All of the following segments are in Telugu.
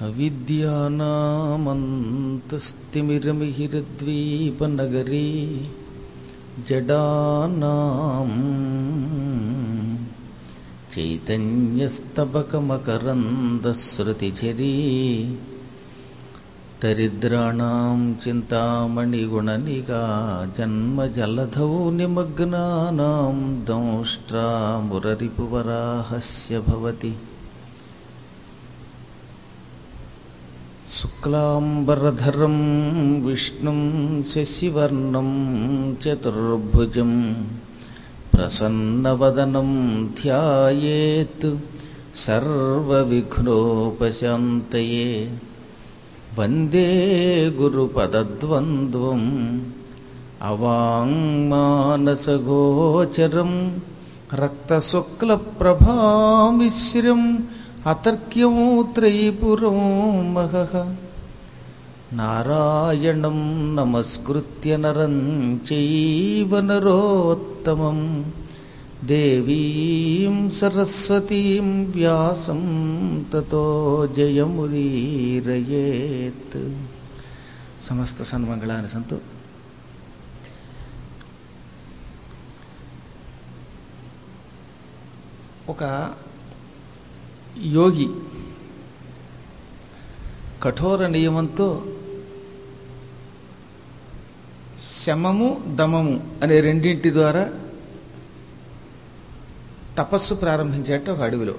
అవిద్యానామంతస్తిమిరమిహిరద్వీపనగరీ జడానాం చైతన్యస్తబకమకరందశ్రుతిఝరీ దరిద్రాణం చింతామణిగుణనిగా జన్మజలధౌ నిమగ్నానాం దంష్ట్రామురరిపువరాహస్య భవతి శుక్లాంబరధరం విష్ణుం శశివర్ణం చతుర్భుజం ప్రసన్నవదనం ధ్యాయేత్ సర్వవిఘ్నోపశాంతయే వందే గురుపదద్వంద్వం అవాంగ్మానసగోచరం రక్తశుక్లప్రభామిశ్రం అతర్క్యం త్రైపురం మహః నారాయణం నమస్కృత్య నరం చైవ నరోత్తమం దేవీం సరస్వతీం వ్యాసం తతో జయముదీరయేత్ సమస్త సన్మంగళాన్ని సంతు ఒక యోగి కఠోర నియమంతో శమము దమము అనే రెండింటి ద్వారా తపస్సు ప్రారంభించేట ఒక అడవిలో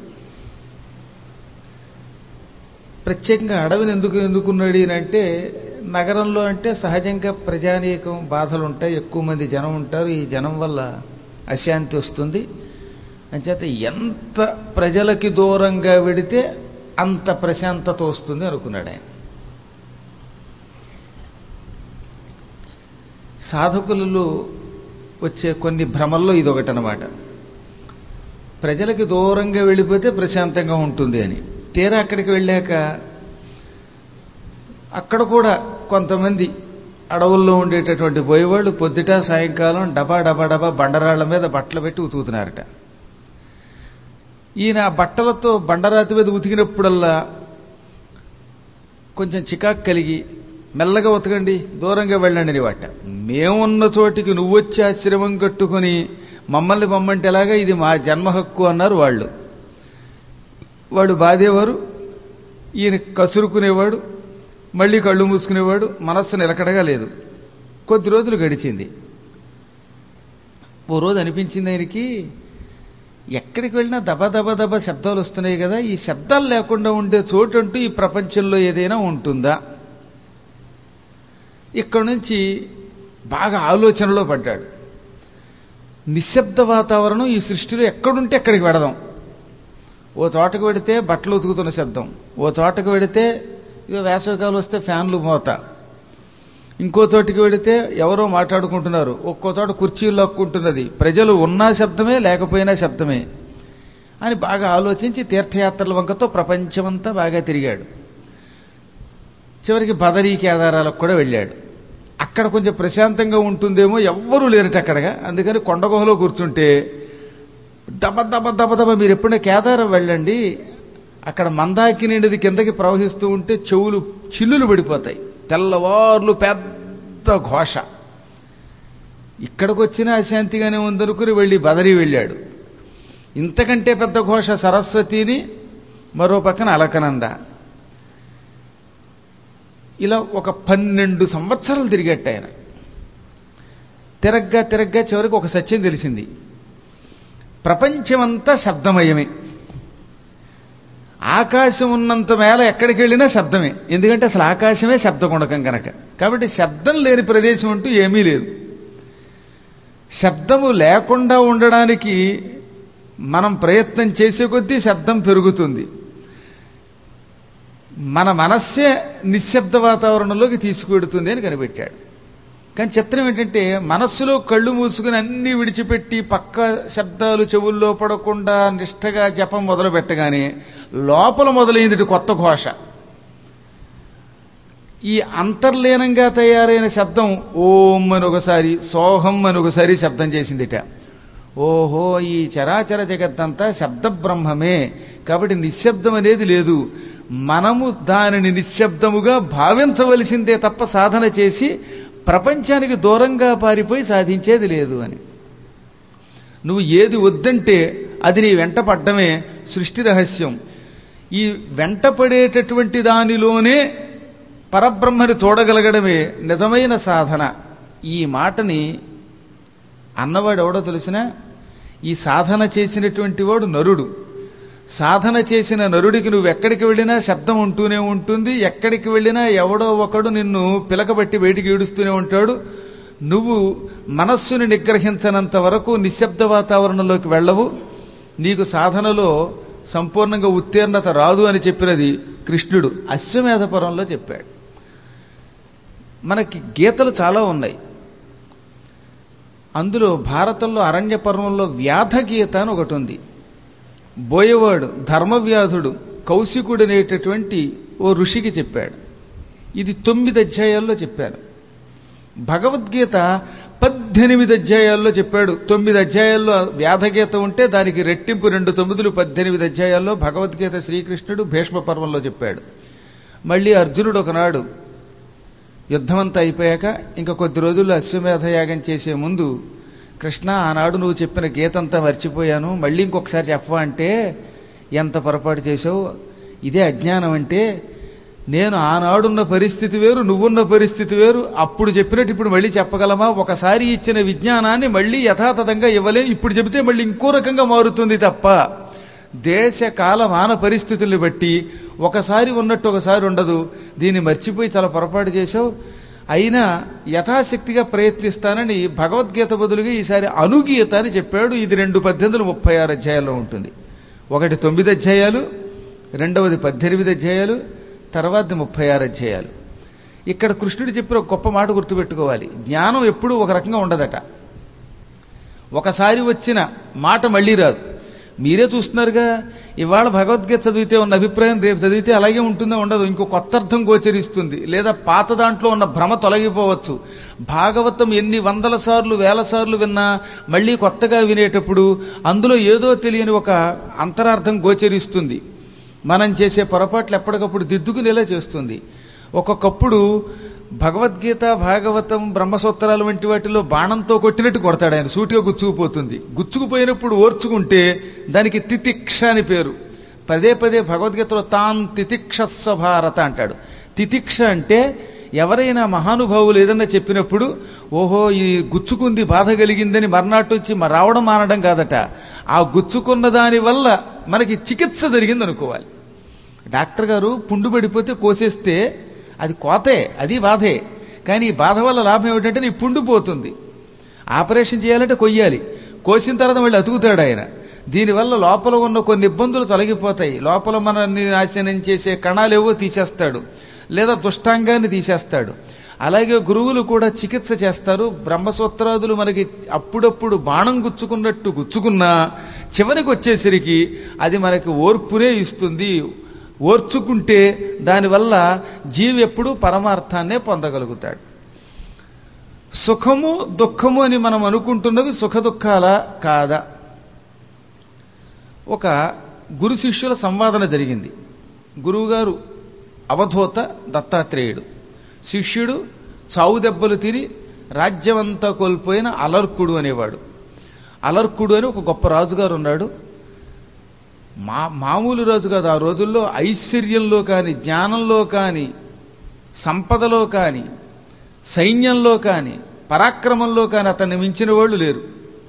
ప్రత్యేకంగా అడవిని ఎందుకు ఎందుకున్నాడు అంటే నగరంలో అంటే సహజంగా ప్రజానీకం బాధలు ఉంటాయి ఎక్కువ మంది జనం ఉంటారు ఈ జనం వల్ల అశాంతి వస్తుంది అంచేత ఎంత ప్రజలకి దూరంగా వెడితే అంత ప్రశాంతత వస్తుంది అనుకున్నాడు ఆయన సాధకులలో వచ్చే కొన్ని భ్రమల్లో ఇదొకటి అనమాట ప్రజలకి దూరంగా వెళ్ళిపోతే ప్రశాంతంగా ఉంటుంది అని తీరా అక్కడికి వెళ్ళాక అక్కడ కూడా కొంతమంది అడవుల్లో ఉండేటటువంటి పోయేవాళ్ళు పొద్దుట సాయంకాలం డబా డబా డబా బండరాళ్ల మీద బట్టలు పెట్టి ఉతుకుతున్నారట ఈయన ఆ బట్టలతో బండరాతి మీద ఉతికినప్పుడల్లా కొంచెం చికాకు కలిగి మెల్లగా ఉతకండి దూరంగా వెళ్ళండి వాట మేమున్న చోటికి నువ్వొచ్చి ఆశ్రమం కట్టుకొని మమ్మల్ని మమ్మంటే ఎలాగా ఇది మా జన్మ హక్కు అన్నారు వాళ్ళు వాడు బాధేవారు ఈయన కసురుకునేవాడు మళ్ళీ కళ్ళు మూసుకునేవాడు మనస్సు నిలకడగా లేదు కొద్ది రోజులు గడిచింది ఓ రోజు అనిపించింది ఆయనకి ఎక్కడికి వెళ్ళినా దబ దబ దబ శబ్దాలు వస్తున్నాయి కదా ఈ శబ్దాలు లేకుండా ఉండే చోటు అంటూ ఈ ప్రపంచంలో ఏదైనా ఉంటుందా ఇక్కడ నుంచి బాగా ఆలోచనలో పడ్డాడు నిశ్శబ్ద వాతావరణం ఈ సృష్టిలో ఎక్కడుంటే ఎక్కడికి వెడదాం ఓ చోటకు వెడితే బట్టలు ఉతుకుతున్న శబ్దం ఓ చోటకు వెడితే ఇక వేసవికాలం వస్తే ఫ్యాన్లు మోత ఇంకో చోటికి వెడితే ఎవరో మాట్లాడుకుంటున్నారు ఒక్కో చోట కుర్చీలు లాక్కుంటున్నది ప్రజలు ఉన్నా శబ్దమే లేకపోయినా శబ్దమే అని బాగా ఆలోచించి తీర్థయాత్రల వంకతో ప్రపంచమంతా బాగా తిరిగాడు చివరికి బదరీ కేదారాలకు కూడా వెళ్ళాడు అక్కడ కొంచెం ప్రశాంతంగా ఉంటుందేమో ఎవ్వరూ లేరట అక్కడగా అందుకని కొండగుహలో కూర్చుంటే దబ దబ దబ దబ మీరు ఎప్పుడైనా కేదారం వెళ్ళండి అక్కడ మందాకినిండిది కిందకి ప్రవహిస్తూ ఉంటే చెవులు చిల్లులు పడిపోతాయి తెల్లవార్లు పెద్ద ఘోష ఇక్కడికి వచ్చినా అశాంతిగానే ఉందనుకుని వెళ్ళి బదరీ వెళ్ళాడు ఇంతకంటే పెద్ద ఘోష సరస్వతిని మరో పక్కన అలకనంద ఇలా ఒక పన్నెండు సంవత్సరాలు తిరిగట్ట ఆయన తిరగ్గా తిరగ్గా చివరికి ఒక సత్యం తెలిసింది ప్రపంచమంతా శబ్దమయమే ఆకాశం ఉన్నంత మేళ ఎక్కడికి వెళ్ళినా శబ్దమే ఎందుకంటే అసలు ఆకాశమే శబ్దగుణకం కనుక కాబట్టి శబ్దం లేని ప్రదేశం అంటూ ఏమీ లేదు శబ్దము లేకుండా ఉండడానికి మనం ప్రయత్నం చేసే కొద్దీ శబ్దం పెరుగుతుంది మన మనస్సే నిశ్శబ్ద వాతావరణంలోకి తీసుకువెడుతుంది అని కనిపెట్టాడు కానీ చిత్రం ఏంటంటే మనస్సులో కళ్ళు మూసుకుని అన్నీ విడిచిపెట్టి పక్క శబ్దాలు చెవుల్లో పడకుండా నిష్టగా జపం మొదలు పెట్టగానే లోపల మొదలైంది కొత్త ఘోష ఈ అంతర్లీనంగా తయారైన శబ్దం ఓం అని ఒకసారి సోహం అని ఒకసారి శబ్దం చేసిందిట ఓహో ఈ చరాచర జగత్తంతా శబ్ద బ్రహ్మమే కాబట్టి నిశ్శబ్దం అనేది లేదు మనము దానిని నిశ్శబ్దముగా భావించవలసిందే తప్ప సాధన చేసి ప్రపంచానికి దూరంగా పారిపోయి సాధించేది లేదు అని నువ్వు ఏది వద్దంటే అది నీ వెంట పడ్డమే సృష్టి రహస్యం ఈ వెంటపడేటటువంటి దానిలోనే పరబ్రహ్మని చూడగలగడమే నిజమైన సాధన ఈ మాటని అన్నవాడు ఎవడో తెలిసిన ఈ సాధన చేసినటువంటి వాడు నరుడు సాధన చేసిన నరుడికి నువ్వు ఎక్కడికి వెళ్ళినా శబ్దం ఉంటూనే ఉంటుంది ఎక్కడికి వెళ్ళినా ఎవడో ఒకడు నిన్ను పిలకబట్టి బయటికి ఈడుస్తూనే ఉంటాడు నువ్వు మనస్సుని నిగ్రహించనంత వరకు నిశ్శబ్ద వాతావరణంలోకి వెళ్ళవు నీకు సాధనలో సంపూర్ణంగా ఉత్తీర్ణత రాదు అని చెప్పినది కృష్ణుడు అశ్వమేధపురంలో చెప్పాడు మనకి గీతలు చాలా ఉన్నాయి అందులో భారతంలో అరణ్య పర్వంలో వ్యాధ గీత అని ఒకటి ఉంది బోయవాడు ధర్మవ్యాధుడు కౌశికుడు అనేటటువంటి ఓ ఋషికి చెప్పాడు ఇది తొమ్మిది అధ్యాయాల్లో చెప్పారు భగవద్గీత పద్దెనిమిది అధ్యాయాల్లో చెప్పాడు తొమ్మిది అధ్యాయాల్లో వ్యాధగీత ఉంటే దానికి రెట్టింపు రెండు తొమ్మిదిలు పద్దెనిమిది అధ్యాయాల్లో భగవద్గీత శ్రీకృష్ణుడు భీష్మ పర్వంలో చెప్పాడు మళ్ళీ అర్జునుడు ఒకనాడు యుద్ధమంతా అయిపోయాక ఇంకా కొద్ది రోజుల్లో అశ్వమేధ యాగం చేసే ముందు కృష్ణ ఆనాడు నువ్వు చెప్పిన గీతంతా మర్చిపోయాను మళ్ళీ ఇంకొకసారి చెప్పవా అంటే ఎంత పొరపాటు చేసావు ఇదే అజ్ఞానం అంటే నేను ఆనాడున్న పరిస్థితి వేరు నువ్వున్న పరిస్థితి వేరు అప్పుడు చెప్పినట్టు ఇప్పుడు మళ్ళీ చెప్పగలమా ఒకసారి ఇచ్చిన విజ్ఞానాన్ని మళ్ళీ యథాతథంగా ఇవ్వలేం ఇప్పుడు చెబితే మళ్ళీ ఇంకో రకంగా మారుతుంది తప్ప దేశ కాల మాన పరిస్థితుల్ని బట్టి ఒకసారి ఉన్నట్టు ఒకసారి ఉండదు దీన్ని మర్చిపోయి చాలా పొరపాటు చేసావు అయినా యథాశక్తిగా ప్రయత్నిస్తానని భగవద్గీత బదులుగా ఈసారి అనుగీత అని చెప్పాడు ఇది రెండు పద్దెనిమిది ముప్పై ఆరు అధ్యాయాల్లో ఉంటుంది ఒకటి తొమ్మిది అధ్యాయాలు రెండవది పద్దెనిమిది అధ్యాయాలు తర్వాత ముప్పై ఆరు అధ్యాయాలు ఇక్కడ కృష్ణుడు చెప్పిన ఒక గొప్ప మాట గుర్తుపెట్టుకోవాలి జ్ఞానం ఎప్పుడూ ఒక రకంగా ఉండదట ఒకసారి వచ్చిన మాట మళ్ళీ రాదు మీరే చూస్తున్నారుగా ఇవాళ భగవద్గీత చదివితే ఉన్న అభిప్రాయం రేపు చదివితే అలాగే ఉంటుందో ఉండదు ఇంకో కొత్త అర్థం గోచరిస్తుంది లేదా పాత దాంట్లో ఉన్న భ్రమ తొలగిపోవచ్చు భాగవతం ఎన్ని వందల సార్లు వేల సార్లు విన్నా మళ్ళీ కొత్తగా వినేటప్పుడు అందులో ఏదో తెలియని ఒక అంతరార్థం గోచరిస్తుంది మనం చేసే పొరపాట్లు ఎప్పటికప్పుడు దిద్దుకునేలా చేస్తుంది ఒక్కొక్కప్పుడు భగవద్గీత భాగవతం బ్రహ్మసూత్రాలు వంటి వాటిలో బాణంతో కొట్టినట్టు కొడతాడు ఆయన సూటిగా గుచ్చుకుపోతుంది గుచ్చుకుపోయినప్పుడు ఓర్చుకుంటే దానికి తితిక్ష అని పేరు పదే పదే భగవద్గీతలో తాన్ తితిక్షస్వ భారత అంటాడు తితిక్ష అంటే ఎవరైనా మహానుభావులు ఏదన్నా చెప్పినప్పుడు ఓహో ఈ గుచ్చుకుంది బాధ కలిగిందని మర్నాటి వచ్చి మ- రావడం మానడం కాదట ఆ గుచ్చుకున్న దాని వల్ల మనకి చికిత్స జరిగింది అనుకోవాలి డాక్టర్ గారు పుండు పడిపోతే కోసేస్తే అది కోతే అది బాధే కానీ ఈ బాధ వల్ల లాభం ఏమిటంటే నీ పుండు పోతుంది ఆపరేషన్ చేయాలంటే కొయ్యాలి కోసిన తర్వాత మళ్ళీ అతుకుతాడు ఆయన దీనివల్ల లోపల ఉన్న కొన్ని ఇబ్బందులు తొలగిపోతాయి లోపల మనల్ని నాశనం చేసే కణాలేవో తీసేస్తాడు లేదా దుష్టాంగాన్ని తీసేస్తాడు అలాగే గురువులు కూడా చికిత్స చేస్తారు బ్రహ్మసూత్రాదులు మనకి అప్పుడప్పుడు బాణం గుచ్చుకున్నట్టు గుచ్చుకున్నా చివరికి వచ్చేసరికి అది మనకి ఓర్పునే ఇస్తుంది ఓర్చుకుంటే దానివల్ల జీవి ఎప్పుడూ పరమార్థాన్నే పొందగలుగుతాడు సుఖము దుఃఖము అని మనం అనుకుంటున్నవి సుఖ దుఃఖాల కాదా ఒక గురు శిష్యుల సంవాదన జరిగింది గురువుగారు అవధూత దత్తాత్రేయుడు శిష్యుడు చావు దెబ్బలు తిని రాజ్యమంతా కోల్పోయిన అలర్కుడు అనేవాడు అలర్కుడు అని ఒక గొప్ప రాజుగారు ఉన్నాడు మా మామూలు రాజు కాదు ఆ రోజుల్లో ఐశ్వర్యంలో కానీ జ్ఞానంలో కానీ సంపదలో కానీ సైన్యంలో కానీ పరాక్రమంలో కానీ అతన్ని మించిన వాళ్ళు లేరు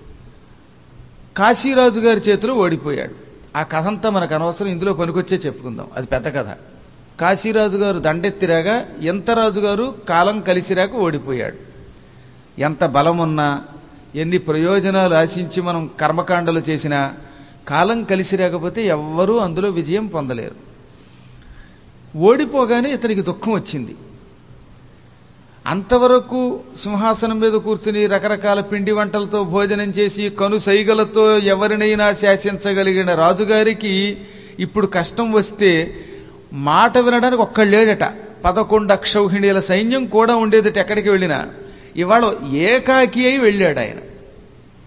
కాశీరాజు గారి చేతిలో ఓడిపోయాడు ఆ కథ అంతా మనకు అనవసరం ఇందులో పనికొచ్చే చెప్పుకుందాం అది పెద్ద కథ కాశీరాజు గారు దండెత్తిరాగా ఎంత రాజుగారు కాలం కలిసిరాక ఓడిపోయాడు ఎంత బలమున్నా ఎన్ని ప్రయోజనాలు ఆశించి మనం కర్మకాండలు చేసినా కాలం కలిసి రాకపోతే ఎవ్వరూ అందులో విజయం పొందలేరు ఓడిపోగానే ఇతనికి దుఃఖం వచ్చింది అంతవరకు సింహాసనం మీద కూర్చుని రకరకాల పిండి వంటలతో భోజనం చేసి కను సైగలతో ఎవరినైనా శాసించగలిగిన రాజుగారికి ఇప్పుడు కష్టం వస్తే మాట వినడానికి ఒక్కళ్ళేడట పదకొండు అక్షౌహిణీల సైన్యం కూడా ఉండేదట ఎక్కడికి వెళ్ళినా ఇవాళ ఏకాకి అయి వెళ్ళాడు ఆయన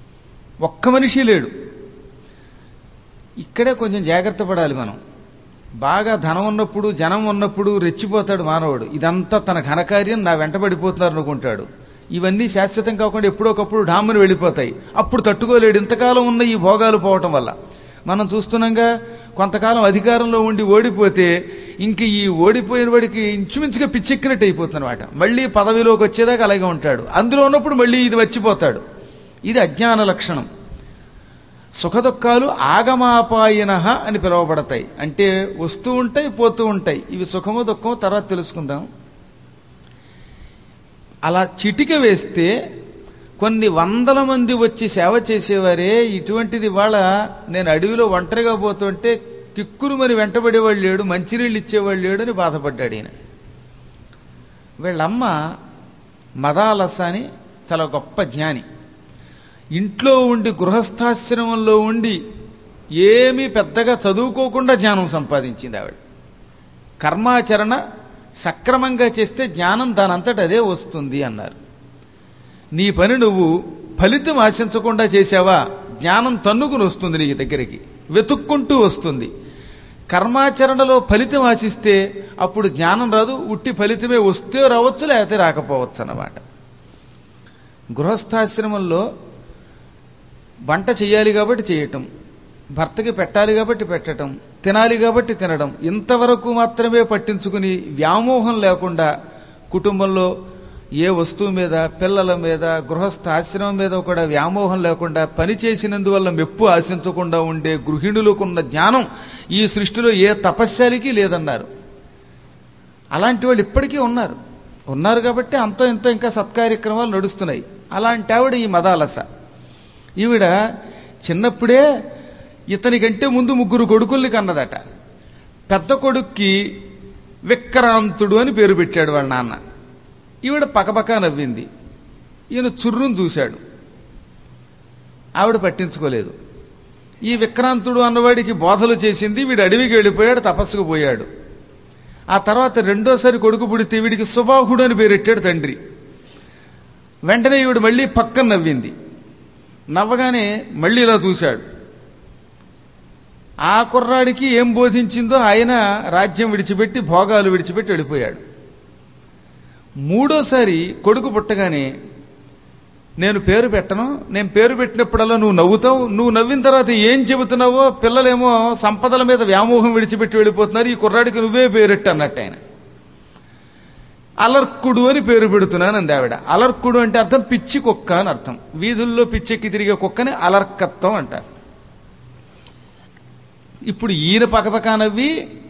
ఒక్క మనిషి లేడు ఇక్కడే కొంచెం జాగ్రత్త పడాలి మనం బాగా ధనం ఉన్నప్పుడు జనం ఉన్నప్పుడు రెచ్చిపోతాడు మానవుడు ఇదంతా తన ఘనకార్యం నా వెంటబడిపోతున్నారు అనుకుంటాడు ఇవన్నీ శాశ్వతం కాకుండా ఎప్పుడోకప్పుడు డామ్మని వెళ్ళిపోతాయి అప్పుడు తట్టుకోలేడు ఇంతకాలం ఉన్న ఈ భోగాలు పోవటం వల్ల మనం చూస్తున్నాగా కొంతకాలం అధికారంలో ఉండి ఓడిపోతే ఇంక ఈ ఓడిపోయిన వాడికి ఇంచుమించుగా పిచ్చెక్కినట్టు అయిపోతుంది అనమాట మళ్ళీ పదవిలోకి వచ్చేదాకా అలాగే ఉంటాడు అందులో ఉన్నప్పుడు మళ్ళీ ఇది వచ్చిపోతాడు ఇది అజ్ఞాన లక్షణం సుఖదుఖాలు ఆగమాపాయన అని పిలువబడతాయి అంటే వస్తూ ఉంటాయి పోతూ ఉంటాయి ఇవి సుఖమో దుఃఖమో తర్వాత తెలుసుకుందాం అలా చిటిక వేస్తే కొన్ని వందల మంది వచ్చి సేవ చేసేవారే ఇటువంటిది వాళ్ళ నేను అడవిలో ఒంటరిగా పోతుంటే కిక్కురు మరి వెంటబడేవాళ్ళు లేడు మంచినీళ్ళు ఇచ్చేవాళ్ళు లేడు అని బాధపడ్డాడు ఈయన వీళ్ళమ్మ మదాలస అని చాలా గొప్ప జ్ఞాని ఇంట్లో ఉండి గృహస్థాశ్రమంలో ఉండి ఏమీ పెద్దగా చదువుకోకుండా జ్ఞానం సంపాదించింది ఆవిడ కర్మాచరణ సక్రమంగా చేస్తే జ్ఞానం దానంతట అదే వస్తుంది అన్నారు నీ పని నువ్వు ఫలితం ఆశించకుండా చేసావా జ్ఞానం తన్నుకుని వస్తుంది నీ దగ్గరికి వెతుక్కుంటూ వస్తుంది కర్మాచరణలో ఫలితం ఆశిస్తే అప్పుడు జ్ఞానం రాదు ఉట్టి ఫలితమే వస్తే రావచ్చు లేకపోతే రాకపోవచ్చు అన్నమాట గృహస్థాశ్రమంలో వంట చేయాలి కాబట్టి చేయటం భర్తకి పెట్టాలి కాబట్టి పెట్టడం తినాలి కాబట్టి తినడం ఇంతవరకు మాత్రమే పట్టించుకుని వ్యామోహం లేకుండా కుటుంబంలో ఏ వస్తువు మీద పిల్లల మీద గృహస్థ ఆశ్రమం మీద కూడా వ్యామోహం లేకుండా పని చేసినందువల్ల మెప్పు ఆశించకుండా ఉండే గృహిణులకున్న జ్ఞానం ఈ సృష్టిలో ఏ తపస్యాలికి లేదన్నారు అలాంటి వాళ్ళు ఇప్పటికీ ఉన్నారు ఉన్నారు కాబట్టి అంతో ఇంతో ఇంకా సత్కార్యక్రమాలు నడుస్తున్నాయి అలాంటి ఆవిడ ఈ మదాలస ఈవిడ చిన్నప్పుడే ఇతనికంటే ముందు ముగ్గురు కొడుకుల్ని కన్నదట పెద్ద కొడుక్కి విక్రాంతుడు అని పేరు పెట్టాడు వాళ్ళ నాన్న ఈవిడ పకపక నవ్వింది ఈయన చుర్రును చూశాడు ఆవిడ పట్టించుకోలేదు ఈ విక్రాంతుడు అన్నవాడికి బోధలు చేసింది వీడు అడవికి వెళ్ళిపోయాడు తపస్సుకు పోయాడు ఆ తర్వాత రెండోసారి కొడుకు పుడితే వీడికి సుబాహుడు అని పేరెట్టాడు తండ్రి వెంటనే ఈవిడ మళ్ళీ పక్కన నవ్వింది నవ్వగానే మళ్ళీ ఇలా చూశాడు ఆ కుర్రాడికి ఏం బోధించిందో ఆయన రాజ్యం విడిచిపెట్టి భోగాలు విడిచిపెట్టి వెళ్ళిపోయాడు మూడోసారి కొడుకు పుట్టగానే నేను పేరు పెట్టను నేను పేరు పెట్టినప్పుడల్లా నువ్వు నవ్వుతావు నువ్వు నవ్విన తర్వాత ఏం చెబుతున్నావో పిల్లలేమో సంపదల మీద వ్యామోహం విడిచిపెట్టి వెళ్ళిపోతున్నారు ఈ కుర్రాడికి నువ్వే పేరెట్టు అన్నట్టు ఆయన అలర్కుడు అని పేరు పెడుతున్నాను అంది ఆవిడ అలర్కుడు అంటే అర్థం పిచ్చి కుక్క అని అర్థం వీధుల్లో పిచ్చెక్కి తిరిగే కుక్కని అలర్కత్వం అంటారు ఇప్పుడు ఈయన పకపక నవ్వి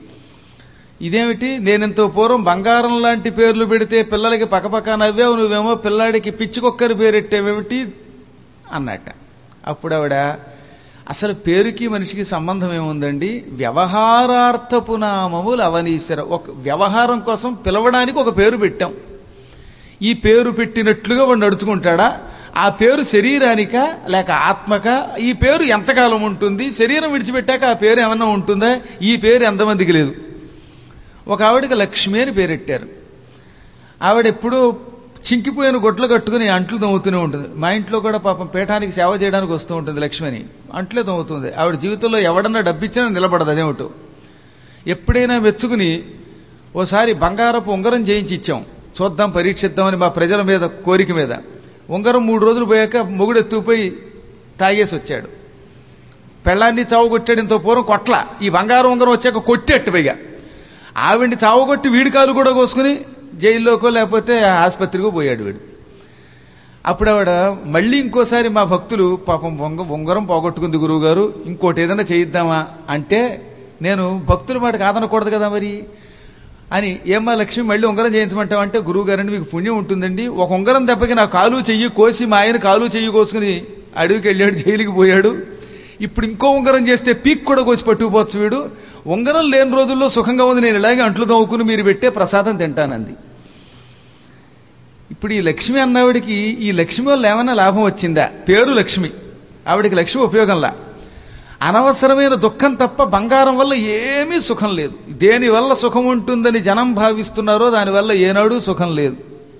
ఇదేమిటి నేనెంతో పూర్వం బంగారం లాంటి పేర్లు పెడితే పిల్లలకి పకపక నవ్వావు నువ్వేమో పిల్లాడికి పిచ్చికొక్కరి పేరెట్టేవేమిటి అన్నట్ట అప్పుడు ఆవిడ అసలు పేరుకి మనిషికి సంబంధం ఏముందండి వ్యవహారార్థపు నామములు అవనీశ్వర ఒక వ్యవహారం కోసం పిలవడానికి ఒక పేరు పెట్టాం ఈ పేరు పెట్టినట్లుగా వాడు నడుచుకుంటాడా ఆ పేరు శరీరానిక లేక ఆత్మక ఈ పేరు ఎంతకాలం ఉంటుంది శరీరం విడిచిపెట్టాక ఆ పేరు ఏమన్నా ఉంటుందా ఈ పేరు ఎంతమందికి లేదు ఒక ఆవిడకి లక్ష్మి అని పేరెట్టారు ఆవిడ ఎప్పుడూ చింకిపోయిన గొడ్లు కట్టుకుని అంట్లు తవ్వుతూనే ఉంటుంది మా ఇంట్లో కూడా పాపం పీఠానికి సేవ చేయడానికి వస్తూ ఉంటుంది లక్ష్మిని అంట్లే తవ్వుతుంది ఆవిడ జీవితంలో ఎవడన్నా డబ్బిచ్చినా నిలబడదు అదేమిటో ఎప్పుడైనా మెచ్చుకుని ఓసారి బంగారపు ఉంగరం చేయించి ఇచ్చాం చూద్దాం పరీక్షిద్దామని మా ప్రజల మీద కోరిక మీద ఉంగరం మూడు రోజులు పోయాక మొగుడు ఎత్తుకుపోయి తాగేసి వచ్చాడు పెళ్ళాన్ని చావుగొట్టాడు ఇంత పూర్వం కొట్ల ఈ బంగారం ఉంగరం వచ్చాక కొట్టేట్టు పైగా ఆవిడ్ని చావగొట్టి వీడికాలు కూడా కోసుకుని జైల్లోకో లేకపోతే ఆసుపత్రికో పోయాడు వీడు అప్పుడు ఆవిడ మళ్ళీ ఇంకోసారి మా భక్తులు పాపం వంగ ఉంగరం పోగొట్టుకుంది గురువుగారు ఇంకోటి ఏదైనా చేయిద్దామా అంటే నేను భక్తుల మాట కాదనకూడదు కదా మరి అని ఏమ్మా లక్ష్మి మళ్ళీ ఉంగరం చేయించమంటావు అంటే గురువు గారండి మీకు పుణ్యం ఉంటుందండి ఒక ఉంగరం దెబ్బకి నా కాలు చెయ్యి కోసి మా ఆయన కాలు చెయ్యి కోసుకుని అడవికి వెళ్ళాడు జైలుకి పోయాడు ఇప్పుడు ఇంకో ఉంగరం చేస్తే పీక్ కూడా కోసి పట్టుకుపోవచ్చు వీడు ఉంగరం లేని రోజుల్లో సుఖంగా ఉంది నేను ఇలాగే అంట్లు తవ్వుకుని మీరు పెట్టే ప్రసాదం తింటానంది ఇప్పుడు ఈ లక్ష్మి అన్నవాడికి ఈ లక్ష్మి వల్ల ఏమైనా లాభం వచ్చిందా పేరు లక్ష్మి ఆవిడికి లక్ష్మి ఉపయోగంలా అనవసరమైన దుఃఖం తప్ప బంగారం వల్ల ఏమీ సుఖం లేదు దేని వల్ల సుఖం ఉంటుందని జనం భావిస్తున్నారో దానివల్ల ఏనాడు సుఖం లేదు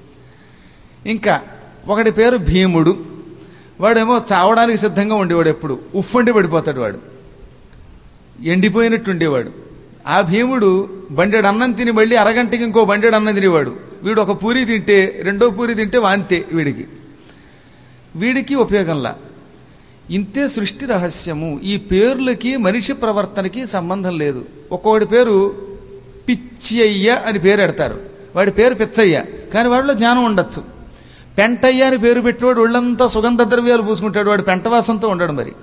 ఇంకా ఒకటి పేరు భీముడు వాడేమో చావడానికి సిద్ధంగా ఉండేవాడు ఎప్పుడు ఉఫ్ఫండి పడిపోతాడు వాడు ఎండిపోయినట్టు ఉండేవాడు ఆ భీముడు బండెడు అన్నం తిని మళ్ళీ అరగంటకి ఇంకో బండెడు అన్నం తినేవాడు వీడు ఒక పూరి తింటే రెండో పూరి తింటే వాంతే వీడికి వీడికి ఉపయోగంలా ఇంతే సృష్టి రహస్యము ఈ పేర్లకి మనిషి ప్రవర్తనకి సంబంధం లేదు ఒక్కొక్కడి పేరు పిచ్చయ్య అని పేరు పెడతారు వాడి పేరు పిచ్చయ్య కానీ వాడిలో జ్ఞానం ఉండొచ్చు పెంటయ్య అని పేరు పెట్టినవాడు ఒళ్ళంతా సుగంధ ద్రవ్యాలు పూసుకుంటాడు వాడు పెంటవాసంతో ఉండడు మరి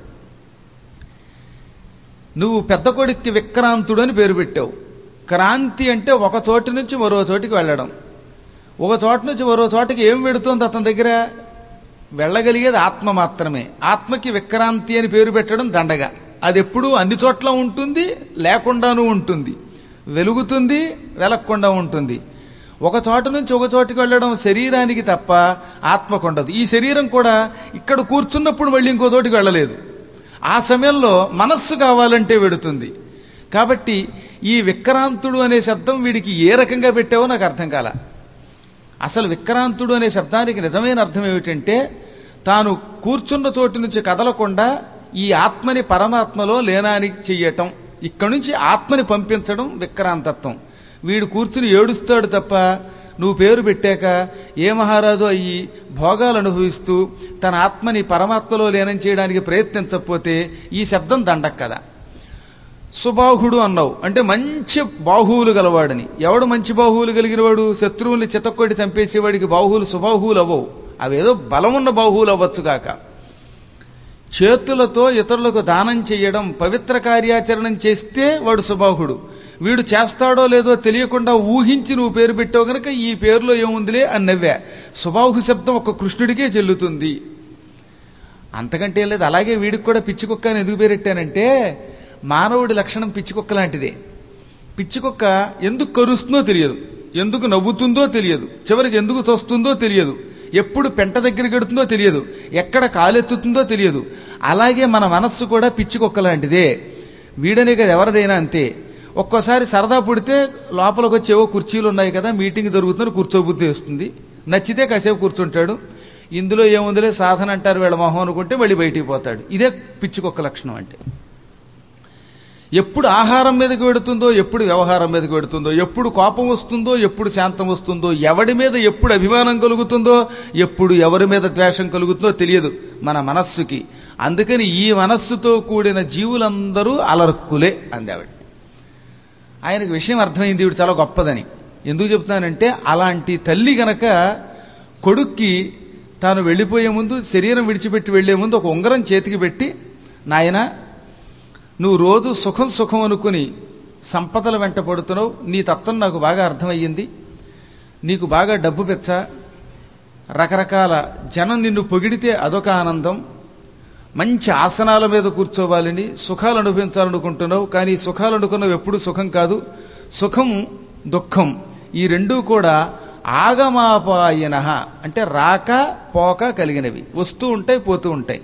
నువ్వు పెద్ద కొడుక్కి విక్రాంతుడు అని పేరు పెట్టావు క్రాంతి అంటే ఒక చోటు నుంచి మరో చోటికి వెళ్ళడం ఒక చోట నుంచి మరో చోటకి ఏం పెడుతోంది అతని దగ్గర వెళ్ళగలిగేది ఆత్మ మాత్రమే ఆత్మకి విక్రాంతి అని పేరు పెట్టడం దండగా అది ఎప్పుడూ అన్ని చోట్ల ఉంటుంది లేకుండానూ ఉంటుంది వెలుగుతుంది వెలగకుండా ఉంటుంది ఒక చోట నుంచి ఒక చోటికి వెళ్ళడం శరీరానికి తప్ప ఆత్మకు ఉండదు ఈ శరీరం కూడా ఇక్కడ కూర్చున్నప్పుడు మళ్ళీ ఇంకో చోటికి వెళ్ళలేదు ఆ సమయంలో మనస్సు కావాలంటే వెడుతుంది కాబట్టి ఈ విక్రాంతుడు అనే శబ్దం వీడికి ఏ రకంగా పెట్టావో నాకు అర్థం కాల అసలు విక్రాంతుడు అనే శబ్దానికి నిజమైన అర్థం ఏమిటంటే తాను కూర్చున్న చోటు నుంచి కదలకుండా ఈ ఆత్మని పరమాత్మలో లేనానికి చెయ్యటం ఇక్కడి నుంచి ఆత్మని పంపించడం విక్రాంతత్వం వీడు కూర్చుని ఏడుస్తాడు తప్ప నువ్వు పేరు పెట్టాక ఏ మహారాజు అయ్యి భోగాలు అనుభవిస్తూ తన ఆత్మని పరమాత్మలో లీనం చేయడానికి ప్రయత్నించకపోతే ఈ శబ్దం దండక్ కదా సుబాహుడు అన్నావు అంటే మంచి బాహువులు గలవాడని ఎవడు మంచి బాహువులు కలిగినవాడు శత్రువుల్ని చితక్కొట్టి చంపేసేవాడికి బాహువులు సుబాహువులు అవ్వవు అవేదో బలమున్న బాహువులు అవ్వచ్చు కాక చేతులతో ఇతరులకు దానం చేయడం పవిత్ర కార్యాచరణం చేస్తే వాడు సుబాహుడు వీడు చేస్తాడో లేదో తెలియకుండా ఊహించి నువ్వు పేరు పెట్టావు గనక ఈ పేరులో ఏముందిలే అని నవ్వా సుబాహు శబ్దం ఒక కృష్ణుడికే చెల్లుతుంది అంతకంటే లేదు అలాగే వీడికి కూడా పిచ్చి కుక్క అని ఎందుకు పేరెట్టానంటే మానవుడి లక్షణం పిచ్చి కుక్క లాంటిదే పిచ్చి కుక్క ఎందుకు కరుస్తుందో తెలియదు ఎందుకు నవ్వుతుందో తెలియదు చివరికి ఎందుకు చస్తుందో తెలియదు ఎప్పుడు పెంట దగ్గరికి ఎడుతుందో తెలియదు ఎక్కడ కాలెత్తుతుందో తెలియదు అలాగే మన మనస్సు కూడా పిచ్చి కుక్క లాంటిదే వీడనే కదా ఎవరిదైనా అంతే ఒక్కోసారి సరదా పుడితే లోపలికి వచ్చి ఏవో కుర్చీలు ఉన్నాయి కదా మీటింగ్ జరుగుతుందని కూర్చోబుద్ధి వస్తుంది నచ్చితే కాసేపు కూర్చుంటాడు ఇందులో ఏముందిలే సాధన అంటారు వీళ్ళ మొహం అనుకుంటే మళ్ళీ బయటికి పోతాడు ఇదే పిచ్చి కుక్క లక్షణం అంటే ఎప్పుడు ఆహారం మీదకి వెడుతుందో ఎప్పుడు వ్యవహారం మీదకి వెడుతుందో ఎప్పుడు కోపం వస్తుందో ఎప్పుడు శాంతం వస్తుందో ఎవడి మీద ఎప్పుడు అభిమానం కలుగుతుందో ఎప్పుడు ఎవరి మీద ద్వేషం కలుగుతుందో తెలియదు మన మనస్సుకి అందుకని ఈ మనస్సుతో కూడిన జీవులందరూ అలర్కులే అంది ఆవిడ ఆయనకు విషయం అర్థమైంది ఇవి చాలా గొప్పదని ఎందుకు చెప్తున్నానంటే అలాంటి తల్లి గనక కొడుక్కి తాను వెళ్ళిపోయే ముందు శరీరం విడిచిపెట్టి వెళ్లే ముందు ఒక ఉంగరం చేతికి పెట్టి నాయన నువ్వు రోజు సుఖం సుఖం అనుకుని సంపదల వెంట పడుతున్నావు నీ తత్వం నాకు బాగా అర్థమయ్యింది నీకు బాగా డబ్బు పెచ్చ రకరకాల జనం నిన్ను పొగిడితే అదొక ఆనందం మంచి ఆసనాల మీద కూర్చోవాలని సుఖాలు అనుభవించాలనుకుంటున్నావు కానీ ఈ సుఖాలు అనుకున్నవి ఎప్పుడు సుఖం కాదు సుఖం దుఃఖం ఈ రెండూ కూడా ఆగమాపాయన అంటే రాక పోక కలిగినవి వస్తూ ఉంటాయి పోతూ ఉంటాయి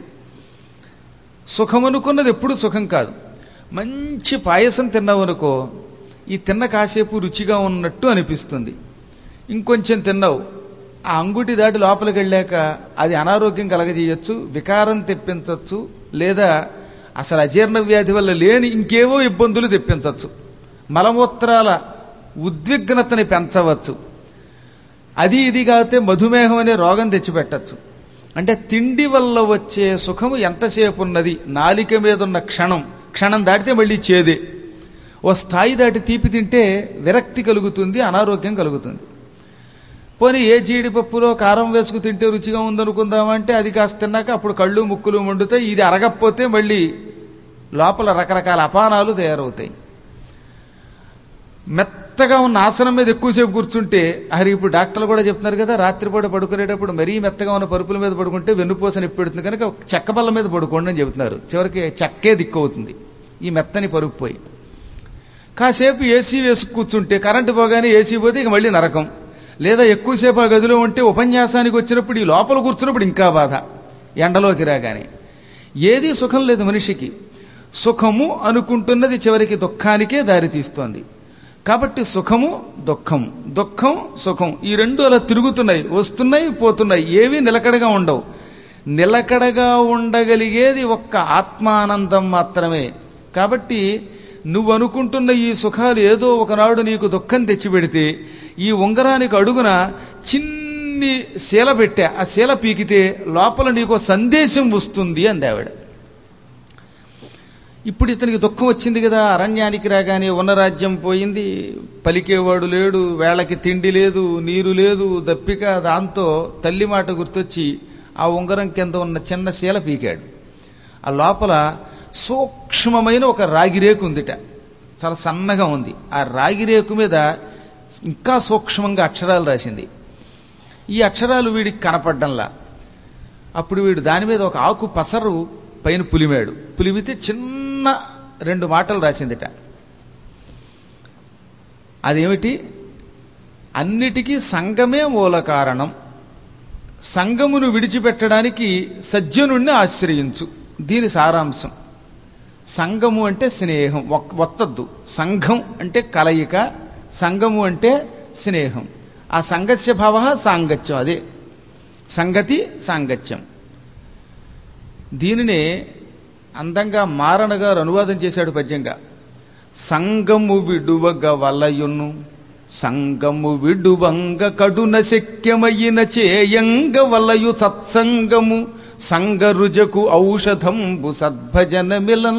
సుఖం అనుకున్నది ఎప్పుడు సుఖం కాదు మంచి పాయసం తిన్నావనుకో ఈ తిన్న కాసేపు రుచిగా ఉన్నట్టు అనిపిస్తుంది ఇంకొంచెం తిన్నావు ఆ అంగుటి దాటి లోపలికి వెళ్ళాక అది అనారోగ్యం కలగజేయచ్చు వికారం తెప్పించవచ్చు లేదా అసలు అజీర్ణ వ్యాధి వల్ల లేని ఇంకేవో ఇబ్బందులు తెప్పించవచ్చు మలమూత్రాల ఉద్విగ్నతని పెంచవచ్చు అది ఇది కాకపోతే మధుమేహం అనే రోగం తెచ్చిపెట్టచ్చు అంటే తిండి వల్ల వచ్చే సుఖము ఎంతసేపు ఉన్నది నాలిక మీద ఉన్న క్షణం క్షణం దాటితే మళ్ళీ చేదే ఓ స్థాయి దాటి తీపి తింటే విరక్తి కలుగుతుంది అనారోగ్యం కలుగుతుంది పోనీ ఏ జీడిపప్పులో కారం వేసుకు తింటే రుచిగా ఉందనుకుందామంటే అది కాస్త తిన్నాక అప్పుడు కళ్ళు ముక్కులు మండుతాయి ఇది అరగకపోతే మళ్ళీ లోపల రకరకాల అపానాలు తయారవుతాయి మెత్తగా ఉన్న ఆసనం మీద ఎక్కువసేపు కూర్చుంటే హరి ఇప్పుడు డాక్టర్లు కూడా చెప్తున్నారు కదా రాత్రిపూట పడుకునేటప్పుడు మరీ మెత్తగా ఉన్న పరుపుల మీద పడుకుంటే వెన్నుపూస నొప్పి పెడుతుంది కనుక చెక్క బల్ల మీద పడుకోండి అని చెబుతున్నారు చివరికి చెక్కే దిక్కు అవుతుంది ఈ మెత్తని పరుపు పోయి కాసేపు ఏసీ వేసి కూర్చుంటే కరెంటు పోగానే ఏసీ పోతే ఇక మళ్ళీ నరకం లేదా ఎక్కువసేపు ఆ గదిలో ఉంటే ఉపన్యాసానికి వచ్చినప్పుడు ఈ లోపల కూర్చున్నప్పుడు ఇంకా బాధ ఎండలోకి రాగానే ఏదీ సుఖం లేదు మనిషికి సుఖము అనుకుంటున్నది చివరికి దుఃఖానికే దారితీస్తోంది కాబట్టి సుఖము దుఃఖం దుఃఖం సుఖం ఈ రెండు అలా తిరుగుతున్నాయి వస్తున్నాయి పోతున్నాయి ఏవి నిలకడగా ఉండవు నిలకడగా ఉండగలిగేది ఒక్క ఆత్మానందం మాత్రమే కాబట్టి నువ్వు అనుకుంటున్న ఈ సుఖాలు ఏదో ఒకనాడు నీకు దుఃఖం తెచ్చిపెడితే ఈ ఉంగరానికి అడుగున చిన్ని శీల పెట్టా ఆ శీల పీకితే లోపల నీకు సందేశం వస్తుంది అంది ఆవిడ ఇప్పుడు ఇతనికి దుఃఖం వచ్చింది కదా అరణ్యానికి రాగానే ఉన్న రాజ్యం పోయింది పలికేవాడు లేడు వేళకి తిండి లేదు నీరు లేదు దప్పిక దాంతో తల్లి మాట గుర్తొచ్చి ఆ ఉంగరం కింద ఉన్న చిన్న శీల పీకాడు ఆ లోపల సూక్ష్మమైన ఒక రాగిరేకు ఉందిట చాలా సన్నగా ఉంది ఆ రాగిరేకు మీద ఇంకా సూక్ష్మంగా అక్షరాలు రాసింది ఈ అక్షరాలు వీడికి కనపడ్డంలా అప్పుడు వీడు దాని మీద ఒక ఆకు పసరు పైన పులిమాడు పులిమితే చిన్న రెండు మాటలు రాసిందిట అదేమిటి అన్నిటికీ సంగమే మూల కారణం సంగమును విడిచిపెట్టడానికి సజ్జనుణ్ణి ఆశ్రయించు దీని సారాంశం సంగము అంటే స్నేహం ఒక్- ఒత్తద్దు సంఘం అంటే కలయిక సంగము అంటే స్నేహం ఆ సంగస్య భావ సాంగత్యం అదే సంగతి సాంగత్యం దీనినే అందంగా మారణ గారు అనువాదం చేశాడు పద్యంగా సంగము విడువగ వలయును సంగము విడువంగ కడున శక్యమయిన చేయంగ వలయు సత్సంగము సంగరుజకు ఔషధంబు సద్భజన మిలన్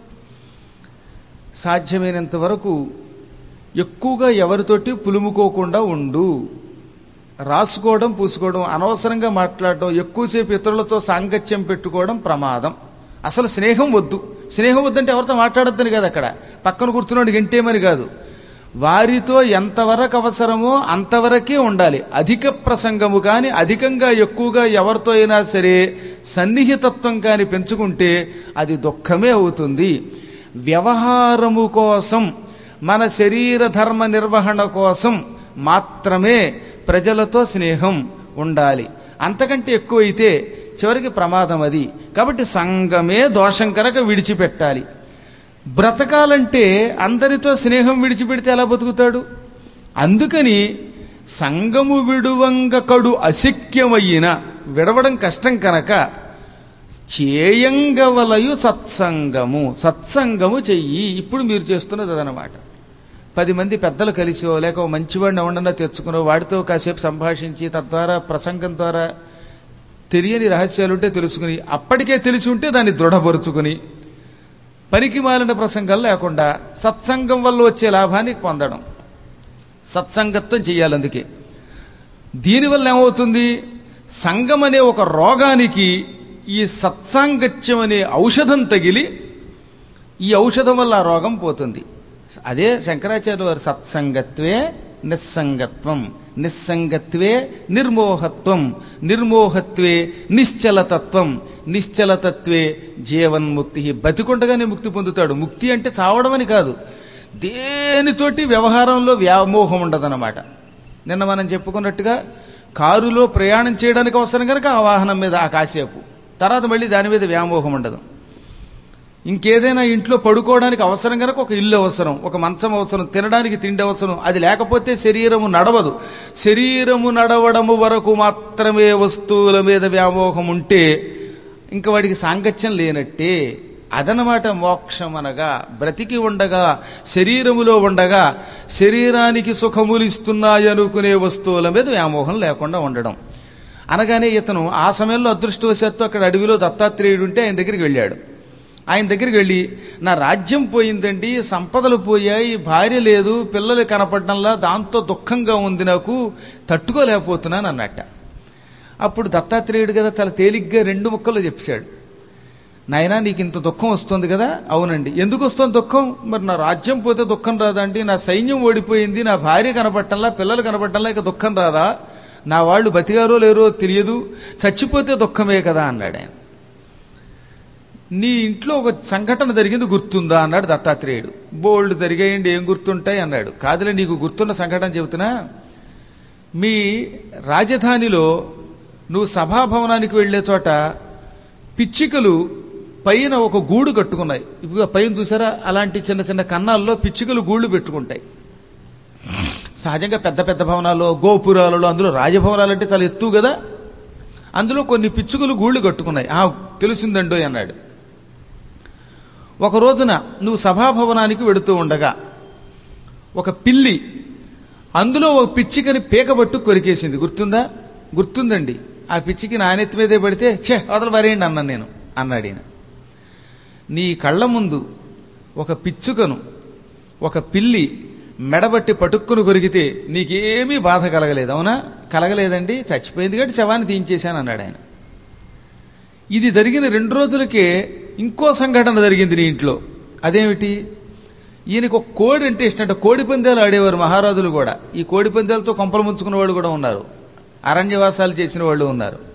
సాధ్యమైనంత వరకు ఎక్కువగా ఎవరితోటి పులుముకోకుండా ఉండు రాసుకోవడం పూసుకోవడం అనవసరంగా మాట్లాడడం ఎక్కువసేపు ఇతరులతో సాంగత్యం పెట్టుకోవడం ప్రమాదం అసలు స్నేహం వద్దు స్నేహం వద్దంటే ఎవరితో మాట్లాడొద్దని కాదు అక్కడ పక్కన కూర్చున్నాడు గంటేమని కాదు వారితో ఎంతవరకు అవసరమో అంతవరకే ఉండాలి అధిక ప్రసంగము కానీ అధికంగా ఎక్కువగా ఎవరితో అయినా సరే సన్నిహితత్వం కానీ పెంచుకుంటే అది దుఃఖమే అవుతుంది వ్యవహారము కోసం మన శరీర ధర్మ నిర్వహణ కోసం మాత్రమే ప్రజలతో స్నేహం ఉండాలి అంతకంటే ఎక్కువైతే చివరికి ప్రమాదం అది కాబట్టి సంఘమే దోషం కనుక విడిచిపెట్టాలి బ్రతకాలంటే అందరితో స్నేహం విడిచిపెడితే ఎలా బతుకుతాడు అందుకని సంగము విడువంగ కడు అశక్యమయ్యిన విడవడం కష్టం కనుక చేయంగవలయు సత్సంగము సత్సంగము చెయ్యి ఇప్పుడు మీరు చేస్తున్నది అదనమాట పది మంది పెద్దలు కలిసో లేక ఓ మంచివాడిని ఎవడన్నా తెచ్చుకునో వాడితో కాసేపు సంభాషించి తద్వారా ప్రసంగం ద్వారా తెలియని రహస్యాలుంటే తెలుసుకుని అప్పటికే తెలిసి ఉంటే దాన్ని దృఢపరుచుకుని పనికి మాలిన ప్రసంగం లేకుండా సత్సంగం వల్ల వచ్చే లాభాన్ని పొందడం సత్సంగత్వం చేయాలి అందుకే దీనివల్ల ఏమవుతుంది సంగం అనే ఒక రోగానికి ఈ సత్సాంగత్యం అనే ఔషధం తగిలి ఈ ఔషధం వల్ల ఆ రోగం పోతుంది అదే శంకరాచార్య వారు సత్సంగత్వే నిస్సంగత్వం నిస్సంగత్వే నిర్మోహత్వం నిర్మోహత్వే నిశ్చలతత్వం నిశ్చలతత్వే జీవన్ముక్తి బతికుండగానే ముక్తి పొందుతాడు ముక్తి అంటే చావడం అని కాదు దేనితోటి వ్యవహారంలో వ్యామోహం ఉండదన్నమాట నిన్న మనం చెప్పుకున్నట్టుగా కారులో ప్రయాణం చేయడానికి అవసరం కనుక ఆ వాహనం మీద ఆ కాసేపు తర్వాత మళ్ళీ దాని మీద వ్యామోహం ఉండదు ఇంకేదైనా ఇంట్లో పడుకోవడానికి అవసరం కనుక ఒక ఇల్లు అవసరం ఒక మంచం అవసరం తినడానికి తిండి అవసరం అది లేకపోతే శరీరము నడవదు శరీరము నడవడము వరకు మాత్రమే వస్తువుల మీద వ్యామోహం ఉంటే ఇంకా వాడికి సాంగత్యం లేనట్టే అదనమాట మోక్షం అనగా బ్రతికి ఉండగా శరీరములో ఉండగా శరీరానికి సుఖములు ఇస్తున్నాయనుకునే వస్తువుల మీద వ్యామోహం లేకుండా ఉండడం అనగానే ఇతను ఆ సమయంలో అదృష్టవశాత్తు అక్కడ అడవిలో దత్తాత్రేయుడు ఉంటే ఆయన దగ్గరికి వెళ్ళాడు ఆయన దగ్గరికి వెళ్ళి నా రాజ్యం పోయిందండి సంపదలు పోయాయి భార్య లేదు పిల్లలు కనపడడంలా దాంతో దుఃఖంగా ఉంది నాకు తట్టుకోలేకపోతున్నాను అన్నట్ట అప్పుడు దత్తాత్రేయుడు కదా చాలా తేలిగ్గా రెండు ముక్కలు చెప్పాడు నాయనా నీకు ఇంత దుఃఖం వస్తుంది కదా అవునండి ఎందుకు వస్తుంది దుఃఖం మరి నా రాజ్యం పోతే దుఃఖం రాదండి నా సైన్యం ఓడిపోయింది నా భార్య కనపట్టంలా పిల్లలు కనపట్టంలా ఇక దుఃఖం రాదా నా వాళ్ళు బతిగారో లేరో తెలియదు చచ్చిపోతే దుఃఖమే కదా అన్నాడు ఆయన నీ ఇంట్లో ఒక సంఘటన జరిగింది గుర్తుందా అన్నాడు దత్తాత్రేయుడు బోల్డ్ జరిగాయండి ఏం గుర్తుంటాయి అన్నాడు కాదులే నీకు గుర్తున్న సంఘటన చెబుతున్నా మీ రాజధానిలో నువ్వు సభాభవనానికి వెళ్ళే చోట పిచ్చికలు పైన ఒక గూడు కట్టుకున్నాయి ఇప్పుడు పైన చూసారా అలాంటి చిన్న చిన్న కన్నాల్లో పిచ్చికలు గూళ్ళు పెట్టుకుంటాయి సహజంగా పెద్ద పెద్ద భవనాల్లో గోపురాలలో అందులో రాజభవనాలు అంటే చాలా ఎత్తు కదా అందులో కొన్ని పిచ్చుకలు గూళ్ళు కట్టుకున్నాయి ఆ తెలిసిందండో అన్నాడు ఒక రోజున నువ్వు సభాభవనానికి వెడుతూ ఉండగా ఒక పిల్లి అందులో ఒక పిచ్చికని పీకబట్టు కొరికేసింది గుర్తుందా గుర్తుందండి ఆ పిచ్చికి నా నెత్తి మీదే పడితే ఛే వదలు మరేయండి అన్నాను నేను అన్నాడు ఈయన నీ కళ్ళ ముందు ఒక పిచ్చుకను ఒక పిల్లి మెడబట్టి పటుక్కును కొరికితే నీకేమీ బాధ కలగలేదు అవునా కలగలేదండి చచ్చిపోయింది కాబట్టి శవాన్ని తీయించేశాను అన్నాడు ఆయన ఇది జరిగిన రెండు రోజులకే ఇంకో సంఘటన జరిగింది నీ ఇంట్లో అదేమిటి ఈయనకు ఒక కోడి అంటే ఇష్టం అంటే కోడి పందాలు ఆడేవారు మహారాజులు కూడా ఈ కోడి పందాలతో కొంపలు ముంచుకున్న వాళ్ళు కూడా ఉన్నారు అరణ్యవాసాలు చేసిన వాళ్ళు ఉన్నారు